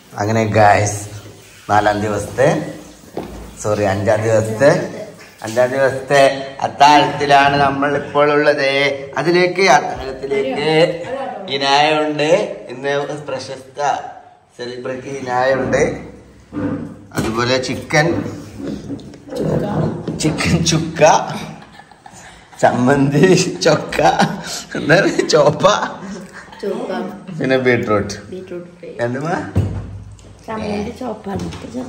അങ്ങനെ ഗായ്സ് നാലാം ദിവസത്തെ സോറി അഞ്ചാം ദിവസത്തെ അഞ്ചാം ദിവസത്തെ അത്താഴത്തിലാണ് നമ്മൾ ഇപ്പോൾ ഉള്ളത് അതിലേക്ക് അത്താഴത്തിലേക്ക് ഇനായുണ്ട് ഇന്ന് പ്രശസ്ത സെലിബ്രിറ്റി ഇനായുണ്ട് അതുപോലെ ചിക്കൻ ചിക്കൻ ചുക്ക ചമ്മന്തി ചൊക്ക എന്താ പറയുക ചോപ്പ ചുവപ്പ പിന്നെ ബീട്രൂട്ട് ബീട്രൂട്ട് ഫ്രൈ എന്തുമാ ചമ്മന്തി ചോപ്പാണ്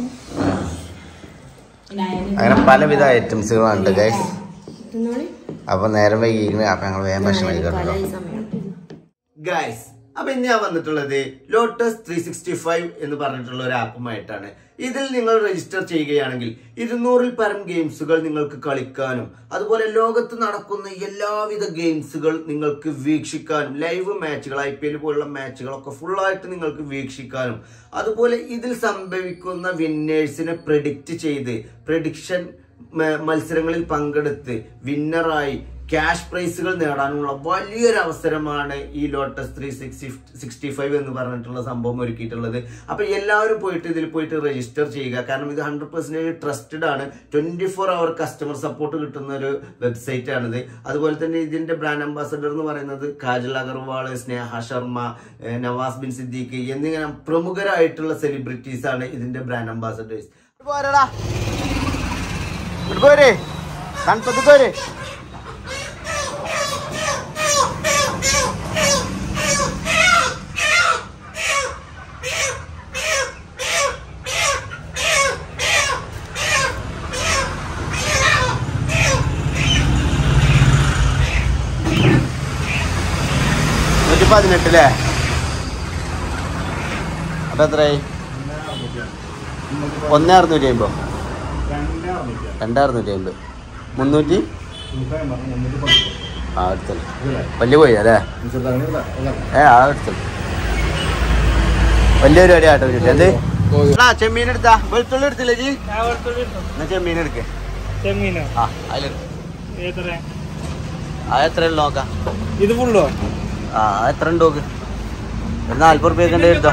അങ്ങനെ പലവിധ ഐറ്റംസുകളുണ്ട് ഗൈസ് തിന്നോളി അപ്പൊ നേരം വൈകിങ്ങനെ അപ്പൊ ഞങ്ങൾ വേഗം ഭക്ഷണം പല കഴിക്കണല്ലോ ഈ സമയം ഗൈസ് അപ്പൊ ഇന്ന് ഞാൻ വന്നിട്ടുള്ളത് ലോട്ടസ് ത്രീ സിക്സ്റ്റി ഫൈവ് എന്ന് പറഞ്ഞിട്ടുള്ള ഒരു ആപ്പുമായിട്ടാണ് ഇതിൽ നിങ്ങൾ രജിസ്റ്റർ ചെയ്യുകയാണെങ്കിൽ ഇരുന്നൂറിൽ പരം ഗെയിംസുകൾ നിങ്ങൾക്ക് കളിക്കാനും അതുപോലെ ലോകത്ത് നടക്കുന്ന എല്ലാവിധ ഗെയിംസുകൾ നിങ്ങൾക്ക് വീക്ഷിക്കാനും ലൈവ് മാച്ചുകൾ ഐ പി എൽ പോലുള്ള മാച്ചുകളൊക്കെ ഫുള്ളായിട്ട് നിങ്ങൾക്ക് വീക്ഷിക്കാനും അതുപോലെ ഇതിൽ സംഭവിക്കുന്ന വിന്നേഴ്സിനെ പ്രെഡിക്റ്റ് ചെയ്ത് പ്രഡിക്ഷൻ മത്സരങ്ങളിൽ പങ്കെടുത്ത് വിന്നറായി ക്യാഷ് പ്രൈസുകൾ നേടാനുള്ള വലിയൊരു അവസരമാണ് ഈ Lotus three sixty sixty five എന്ന് പറഞ്ഞിട്ടുള്ള സംഭവം ഒരുക്കിയിട്ടുള്ളത് അപ്പൊ എല്ലാവരും പോയിട്ട് ഇതിൽ പോയിട്ട് രജിസ്റ്റർ ചെയ്യുക കാരണം ഇത് ഹൺഡ്രഡ് പെർസെന്റേജ് ട്രസ്റ്റഡ് ആണ് twenty four hour customer support കിട്ടുന്ന ഒരു വെബ്സൈറ്റ് ആണിത് അതുപോലെ തന്നെ ഇതിന്റെ ബ്രാൻഡ് അംബാസഡർ എന്ന് പറയുന്നത് കാജൽ അഗർവാൾ സ്നേഹ ശർമ്മ ഏഹ് നവാസ് ബിൻ സിദ്ദീഖ് എന്നിങ്ങനെ പ്രമുഖരായിട്ടുള്ള സെലിബ്രിറ്റീസ് ആണ് ഇതിന്റെ ബ്രാൻഡ് അംബാസഡേഴ്സ് പോരെ തണുപ്പത്ത് പോരെ നൂറ്റി പതിനെട്ടില്ലേ അപ്പൊ എത്രയായി ഒന്ന് അറുന്നൂറ്റി അമ്പത് രണ്ട് അറുന്നൂറ്റി അമ്പത് മുന്നൂറ്റി ആ എടുത്തല്ലോ വലിയ പോയി അല്ലേ ഏ ആ എടുത്തല്ലോ വലിയ പരിപാടി ആട്ടോ ഒരു എന്ത് ആ ചെമ്മീൻ എടുത്താ വെളുത്തുള്ളി എടുത്തില്ലേ ജി എന്നാ ചെമ്മീൻ എടുക്കേ ചെമ്മീനോ ആ അതിലെടുക്ക എത്ര ആ എത്ര ഉള്ളു നോക്കാം ഇത് ഫുള്ളോ ആ എത്ര ഉണ്ട് നോക്ക് ഒരു നാല്പത് റുപ്യക്ക് എടുത്തോ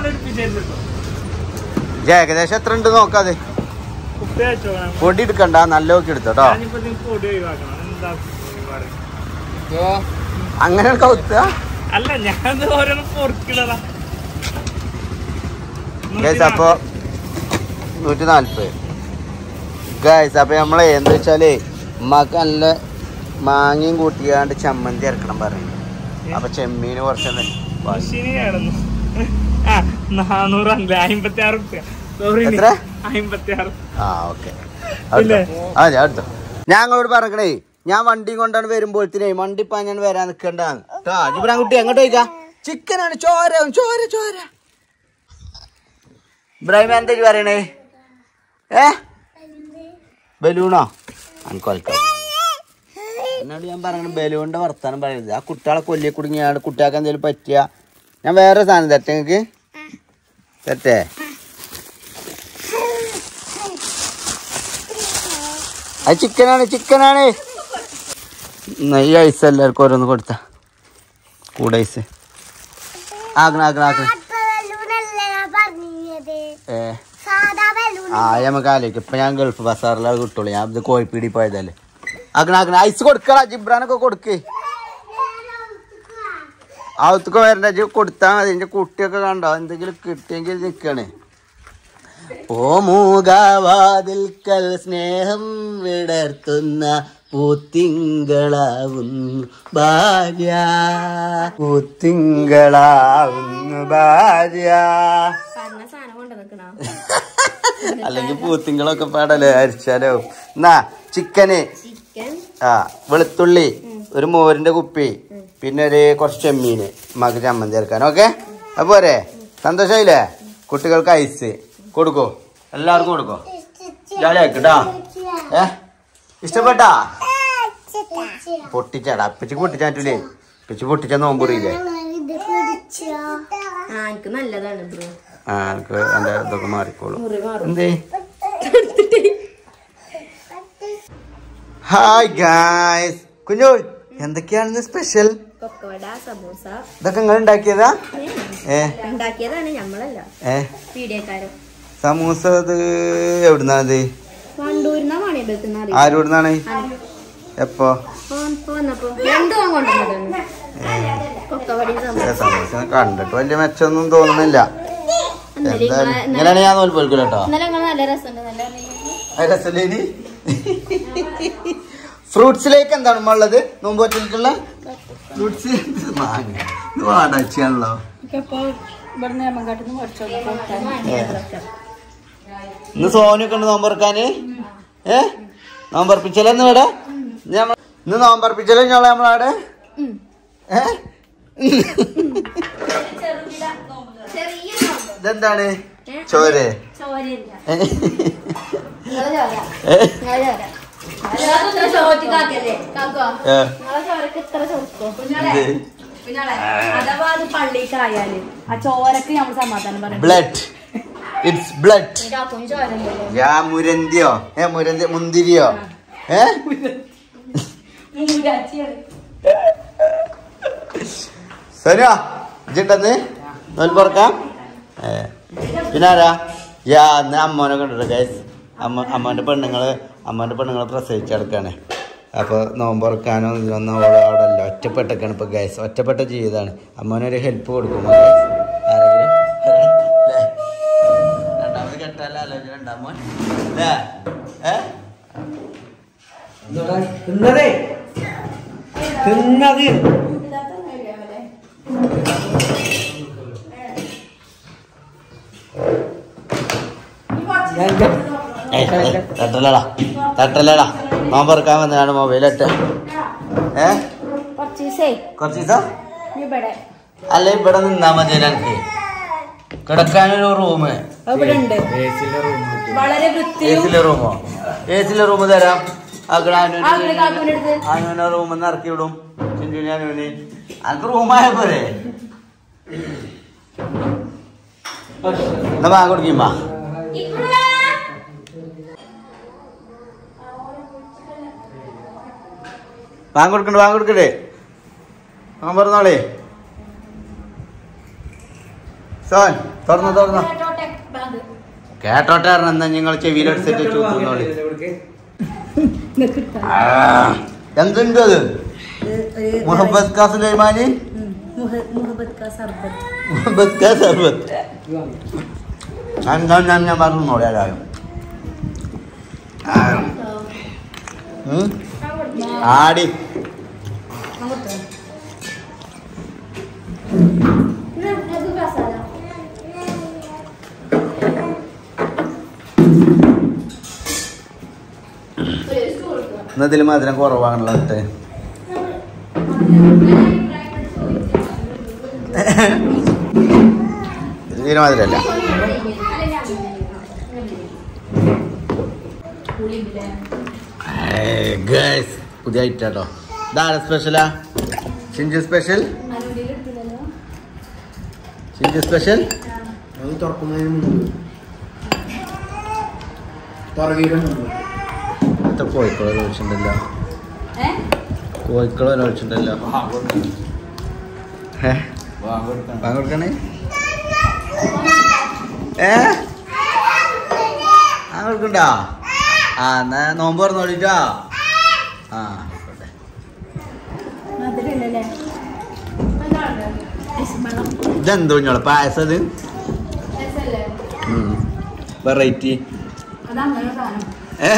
ഇത് ഏകദേശം എത്ര ഉണ്ട് നോക്കാതെ ഉപ്പ വെച്ചോ പൊടി എടുക്കണ്ട നല്ല നോക്കി എടുത്തോട്ടോ ഞാനിപ്പോ നിങ്ങൾക്ക് പൊടി ഒഴിവാക്കണം എന്താ പരിപാടി? അങ്ങനെ കൗത്തുക അല്ല ഞാൻ ഓരോന്ന് പൊറുക്കിടതാ ഗൈസ് അപ്പൊ നൂറ്റി നാല്പത് ഗൈസ് അപ്പൊ നമ്മളെ എന്താ വെച്ചാല് ഉമ്മാക്ക് നല്ല മാങ്ങയും കൂട്ടിയാണ്ട് ചമ്മന്തി ഇറക്കണം പറയുന്നു അപ്പൊ ചെമ്മീന് കുറച്ച് മെഷീന് കിടന്നു ആ നാനൂറല്ല അമ്പത്തി ആറ് റുപ്യ സോറി എത്ര? അമ്പത്തി ആറ് ആ ഓക്കെ ഇല്ലേ? ആ ഞാൻ എടുത്തോ ഞാൻ അങ്ങോട്ട് പറഞ്ഞേ ഞാൻ വണ്ടി കൊണ്ടാണ് വരുമ്പോഴത്തേനേ വണ്ടി പാഞ്ഞാണ് വരാൻ നിക്കണ്ടാന്ന് കേട്ടോ ജിബ്രാൻ കുട്ടി എങ്ങോട്ട് പോയിക്കാ ചിക്കനാണ് ചോര ചോര ചോര ഇബ്രാഹിം എന്താ ഇജ്ജ് പറയണേ ഏ ബലൂണോ എനിക്ക് എന്നോട് ഞാൻ പറയണ ബലൂണിന്റെ വർത്താനം പറയരുത് ആ കുട്ടികളെ കൊല്ലിയെ കുടുങ്ങിയാണ് കുട്ടികൾക്ക് എന്തെങ്കിലും പറ്റിയ ഞാൻ വേറെ സാധനം തരട്ടെ നിങ്ങക്ക് തരട്ടെ അത് ചിക്കനാണ് ചിക്കനാണ് ഈ ഐസ് എല്ലാവർക്കും ഓരോന്ന് കൊടുത്ത കൂടെ ഐസ് ആക്കണ ആക്കണ ആക്കണ ഏ ആ നമുക്ക് ആലോചിക്കും ഇപ്പൊ ഞാൻ ഗൾഫ് ബസാറിലാണ് കിട്ടുള്ളൂ ഞാൻ ഇത് കോഴിപ്പീടി പോയതല്ലേ ആക്കണ ആക്കണ ഐസ് കൊടുക്കടാ ജിബ്രാനൊക്കെ കൊടുക്ക് അകത്തൊക്കെ വരണ്ട ഇജ്ജ് കൊടുത്താൽ മതി എന്റെ കുട്ടിയൊക്കെ കണ്ടോ എന്തെങ്കിലും കിട്ടിയെങ്കിൽ നിൽക്കണേ ഓ മൂകാവാതിൽക്കൽ സ്നേഹം വിടർത്തുന്ന പൂത്തിങ്കളാവുന്നു ഭാര്യ പൂത്തിങ്കളാവുന്നു ഭാര്യ പറഞ്ഞ സാധനം കൊണ്ട് നിക്കണോ അല്ലെങ്കിൽ പൂത്തിങ്കളൊക്കെ പാടല്ലേ അരിച്ചാലോ എന്നാ ചിക്കന് ചിക്കൻ ആ വെളുത്തുള്ളി ഒരു മോരിന്റെ കുപ്പി പിന്നെ ഒരു കുറച്ച് ചെമ്മീന് മക ചമ്മന്തി ചേർക്കാൻ ഓക്കെ അപ്പോരെ സന്തോഷായില്ലേ കുട്ടികൾക്ക് ഐസ് കൊടുക്കോ എല്ലാവർക്കും കൊടുക്കോ ജാലിയാക്കിട്ടാ ഏ ഇഷ്ടപ്പെട്ടാ പൊട്ടിച്ചാടാ അപ്പച്ചി പൊട്ടിച്ചാറ്റൂലേ അപ്പച്ചി പൊട്ടിച്ച നോമ്പുറിയില്ലേ ആ എനിക്ക് നല്ലതാണ് ബ്രോ ആ എനിക്ക് എന്റെ ഇതൊക്കെ മാറിക്കോളും മുറി മാറും എന്തേ ഹായ് ഗായ്സ് കുഞ്ഞു എന്തൊക്കെയാണ് സ്പെഷ്യൽ കൊക്കവട സമൂസ ഇതൊക്കെ നിങ്ങൾ ഉണ്ടാക്കിയതാ ഏ ഉണ്ടാക്കിയതാണ് ഞമ്മളല്ല ഏ പീഡിയക്കാരൻ സമൂസ ഇത് എവിടുന്നാത് വണ്ടൂരിന്ന മണിയമ്പലത്തിന് അറിയാം ആരോടുന്നാണ് എപ്പോ വന്നപ്പോ രണ്ടും ഞാൻ കൊണ്ടുവന്നതാണ് കൊക്കവടയും ഏ, സമൂസ സമൂസ കണ്ടിട്ട് വലിയ മെച്ചമൊന്നും തോന്നുന്നില്ല ഇന്നലെ എന്തായാലും ഇങ്ങളെ- ഇങ്ങനെയാണ് ഞാൻ നോൽപ്പോൽക്കില്ല കേട്ടോ ഇന്നലെ നിങ്ങൾ നല്ല രസമുണ്ട് നല്ല രസല്ലേനി ഫ്രൂട്ട്സിലേക്ക് എന്താണ് ഉമ്മ ഉള്ളത് നോമ്പ് പറ്റിയിട്ടുള്ള ഫ്രൂട്ട്സ് മാങ്ങ ഇത് വാടച്ചാണല്ലോ ഇന്ന് സോനൊക്കെ ഉണ്ട് നോമ്പറക്കാന് ഏ നോമ്പറപ്പിച്ചല്ലെന്ന് ഇവിടെ ഞമ്മ ഇന്ന് നോമ്പറപ്പിച്ചല്ലേ ഞങ്ങളെ നമ്മളവിടെ ഏ ചെറിയ ഇതെന്താണ് ചോര് ചോരയില്ല ഏ? നിങ്ങളെ ചോര ഏ? നിങ്ങളെ ചോര ഇത്ര ചോറ്റിക്കാക്കല്ലേ കാക്കോ ഏ. നിങ്ങളെ ചോരക്ക് ഇത്ര ചോദിക്കോ ഇത് പിന്നാലെ അഥവാ അത് പള്ളിക്കായാല് ആ ചോരക്ക് നമ്മൾ സമാധാനം പറയും ബ്ലഡ് ഇറ്റ്സ് ബ്ലഡ് കാക്കും ചോര ഉണ്ടല്ലോ യാ മുരന്തിയോ ഏ മുരന്തി മുന്തിരിയോ ഏ സരിയാ ഇജിണ്ടെന്ന് നോൽപ്പുറക്കാം ഏ പിന്നെ ആരാ യാ അന്ന് അമ്മോനെ കണ്ടിട്ട് ഗൈസ് അമ്മ അമ്മോൻ്റെ പെണ്ണുങ്ങള് അമ്മോൻ്റെ പെണ്ണുങ്ങളെ പ്രസവിച്ച് കിടക്കാണ് അപ്പോൾ നോമ്പുറക്കാനോ ഇതിനൊന്നും അവിടെ അവിടെ അല്ല ഒറ്റപ്പെട്ടൊക്കെയാണ് ഇപ്പോൾ ഗൈസ് ഒറ്റപ്പെട്ട ജീവിതമാണ് അമ്മോനൊരു ഹെൽപ്പ് കൊടുക്കുമോ ഗൈസ് ആരെങ്കിലും ല്ലേ? രണ്ടാമത് കെട്ടാലോ ആലോചന ഉണ്ടാമോ അല്ലേ ഏ തിന്നതേ തിന്നത് ഏയ്, ഏയ്, തട്ടലടാ തട്ടലടാ നോമ്പറക്കാൻ വന്നതാണ് മൊബൈലിട്ട് ഏ കുറച്ച് ദിവസേ കുറച്ച് ദിവസം ഇവിടെ അല്ല ഇവിടെ നിന്നാ മതി എനിക്ക് കിടക്കാനൊരു റൂം ഇവിടെ ഉണ്ട് വളരെ എ വൃത്തിയും സിയിലെ റൂമോ എ സിയിലെ റൂം തരാം ആങ്ങളെ കാക്കുവിന്റെ അടുത്ത് അനുവിനെ റൂമിൽ നിന്ന് ഇറക്കി വിടും ചിന്തുവിനെ അനുവിന് അനക്ക് റൂമായ പോരെ എന്നാ വാങ്ങ കൊടുക്കുമ്പോ വാങ്ങ കൊടുക്കണ്ട വാങ്ങ കൊടുക്കണ്ടേ വാങ്ങ പറഞ്ഞോളേ സോൻ തുറന്നു തുറന്നു കേട്ടോട്ടെ പറഞ്ഞ എന്നാ നിങ്ങൾ ചെവിയിലെടുത്തിട്ട് ചോദിച്ചോളി ആ, എന്തുണ്ട് അത് മുഹബത്ത് കാ സുലൈമാനി മുഹബത്ത് കാ സർബത്ത് മുഹബത്ത് കാ സർബത്ത് ഞാൻ ഞാൻ ഞാൻ ഞാൻ പറഞ്ഞോളെ എല്ലാവരും ആ. ഉം? ആടി ഇന്നതിൽ മധുരം കുറവാണല്ലോ ഇട്ട് ഇതിന് മധുരല്ല ഗൈസ് പുതിയ ഐറ്റം കേട്ടോ ഇതാണ് സ്പെഷ്യലാ ചിഞ്ചു സ്പെഷ്യൽ ചിഞ്ചു സ്പെഷ്യൽ അത് തുറക്കുന്നതിന് മുമ്പ് തുറവിയുടെ മുമ്പ് ഇത്ര കോഴിക്കോട് ഒഴിച്ചിട്ടുണ്ടല്ലോ കോഴിക്കോട് ഒഴിച്ചിട്ടുണ്ടല്ലോ ഏ ബാങ്ക് കൊടുക്കണേ ഏ ആ കൊടുക്കണ്ടോ ആ എന്നാ നോമ്പ് തുറന്നോളിട്ടോ ആ ആയിക്കോട്ടെ ഇതെന്തോ ഞങ്ങളെ പായസം ഇത് വെറൈറ്റി അതങ്ങനെ സാധനം ഏ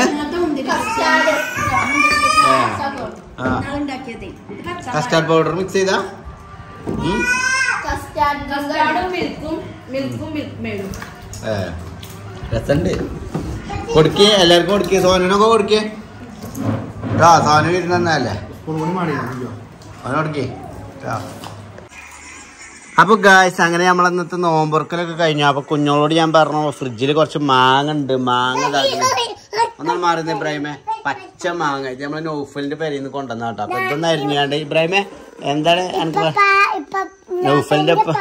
ആ കസ്റ്റാർഡ് പൗഡർ മിക്സ് ചെയ്താ ഉം. കസ്റ്റാർഡും മിൽക്കും മിൽക്കും മിൽക്ക് മേടും ഏ, രസണ്ട് കൊടുക്കേ എല്ലാവർക്കും കൊടുക്കേ സോനനൊക്കെ കൊടുക്കേ ആ സോനു ഇരുന്നല്ലേ കുറുമണി മാടിയോ അവനെ കൊടുക്കേ അപ്പൊ ഗായ്സ് അങ്ങനെ നമ്മൾ അന്നത്തെ നോമ്പുറക്കലൊക്കെ കഴിഞ്ഞു അപ്പൊ കുഞ്ഞോളോട് ഞാൻ പറഞ്ഞു ഫ്രിഡ്ജിൽ കുറച്ച് മാങ്ങ ഉണ്ട് മാങ്ങ ഒന്നാണ് മാറുന്നത് ഇബ്രാഹിമെ പച്ച മാങ്ങ ഇത് നമ്മളെ നൗഫലിന്റെ പേരിൽ നിന്ന് കൊണ്ടുവന്ന കേട്ടോ അപ്പൊ ഇതൊന്നും അരിഞ്ഞാണ്ട് ഇബ്രാഹിമെ എന്താണ് എനിക്ക് പറ- നൗഫലിന്റെ ഒപ്പം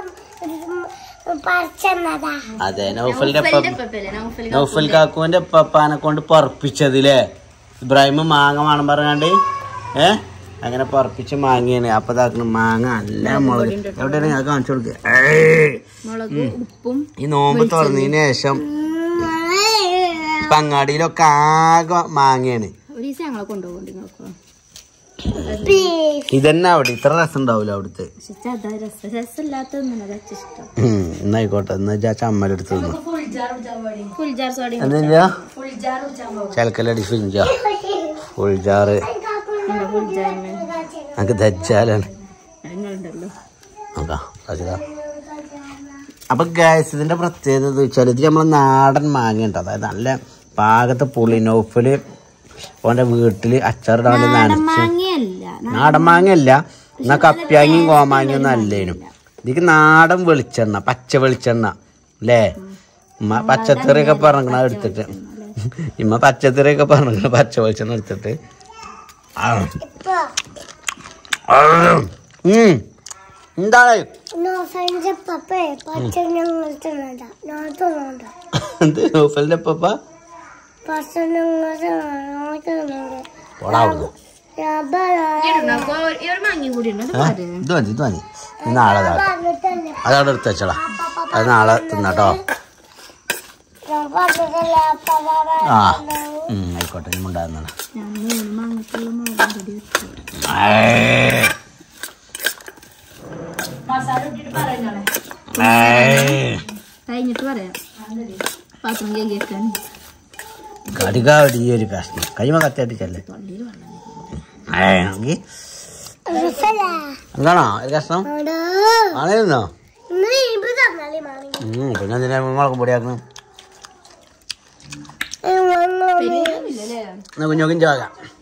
അതെ നൗഫലിന്റെ ഒപ്പം നൗഫൽ കാക്കുവിന്റെ പപ്പാനെ കൊണ്ട് പറപ്പിച്ചതില്ലേ ഇബ്രാഹിം മാങ്ങ വേണം പറഞ്ഞാണ്ട് ഏ അങ്ങനെ പറപ്പിച്ച് മാങ്ങയാണ് അപ്പൊ ഇതാക്കണം മാങ്ങ നല്ല മുളക് എവിടെയാണ് ഞാൻ കാണിച്ചു കൊടുക്കുക ഏയ്. മുളക് ഉപ്പും ഈ നോമ്പ് തുറന്നതിന് ശേഷം ഇപ്പൊ അങ്ങാടിയിലൊക്കെ ആകെ മാങ്ങയാണ് ഒരു ദിവസം ഞങ്ങളെ കൊണ്ടുപോകുന്നുണ്ട് നിങ്ങൾക്ക് ഇതന്നെ അവിടെ ഇത്ര രസം ഉണ്ടാവില്ല അവിടുത്തെ പക്ഷെ ചത രസം രസമില്ലാത്തൊന്നും ഇഷ്ടം ഉം, എന്നായിക്കോട്ടെ എന്നാ വെച്ചാ ചമ്മലെടുത്ത് തിന്നു ഫുൾ ജാർ സോഡ എന്നില്ല ചലക്കലടി ഫിഞ്ച ഫുൾ ജാറ് ഫുൾ ജാറിന് നമുക്ക് ദജ്ജാലാണ് നിങ്ങളുണ്ടല്ലോ നോക്കാം അജിതാ. അപ്പൊ ഗ്യാസ് ഇതിന്റെ പ്രത്യേകത എന്ന് വെച്ചാൽ ഇത് നമ്മളെ നാടൻ മാങ്ങ ഉണ്ട് അതായത് നല്ല പാകത്തെ പുളിനോഫില് ഓന്റെ വീട്ടില് അച്ചാറിടാൻ വേണ്ടി നനച്ച് മാങ്ങയല്ല നാടൻ മാങ്ങയല്ല എന്നാ കപ്പ്യാങ്ങിയും കോമാങ്ങിയും ഒന്നും അല്ലേനും ഇതിക്ക് നാടൻ വെളിച്ചെണ്ണ പച്ച വെളിച്ചെണ്ണ അല്ലേ ഉമ്മ പച്ചക്കറിയൊക്കെ പറഞ്ഞ എടുത്തിട്ട് ഇമ്മ പച്ചക്കറിയൊക്കെ പറഞ്ഞ പച്ച വെളിച്ചെണ്ണ എടുത്തിട്ട് ആ. ആ. ഉം. എന്താണ് നോഫലിന്റെ പപ്പേ പച്ചനങ്ങൾ തിന്നണ്ട ഞാൻ തിന്നണ്ട എന്ത് നൗഫലിന്റെ പപ്പ പച്ചനങ്ങൾ തിന്നണ്ട പോടാ അവിടുന്ന്. ഒരു മാങ്ങയും കൂടി ഉണ്ട് ഏ? ഇത് മതി ഇത് മതി ഇത് നാളെ ഇതാ. അതവിടെ എടുത്ത് വെച്ചടാ അത് നാളെ തിന്നാട്ടോ ഞാൻ പറഞ്ഞിട്ടില്ല പപ്പ ആ ഉം, ആയിക്കോട്ടെ ഇനി ഉണ്ടാകുന്നതാണ് ഞാൻ മൂന്ന് മാങ്ങക്കുള്ള മുളകും പൊടി വെച്ചു കഴിഞ്ഞിട്ട് പറയാം പാത്രം കേൾക്കാൻ കടികാടി ഈ ഒരു കഷ്ണം കൈമ കത്തിയായിട്ട് ചെല്ലേ എന്താണോ ഒരു കഷ്ണം ആണേന്നോ ഇപ്പൊ തന്നാലേ മാമി ഉം, പിന്നെ എന്തിനാ മുളക് പൊടിയാക്കണം എന്നാ കുഞ്ഞോക്കും ചോദിക്കാം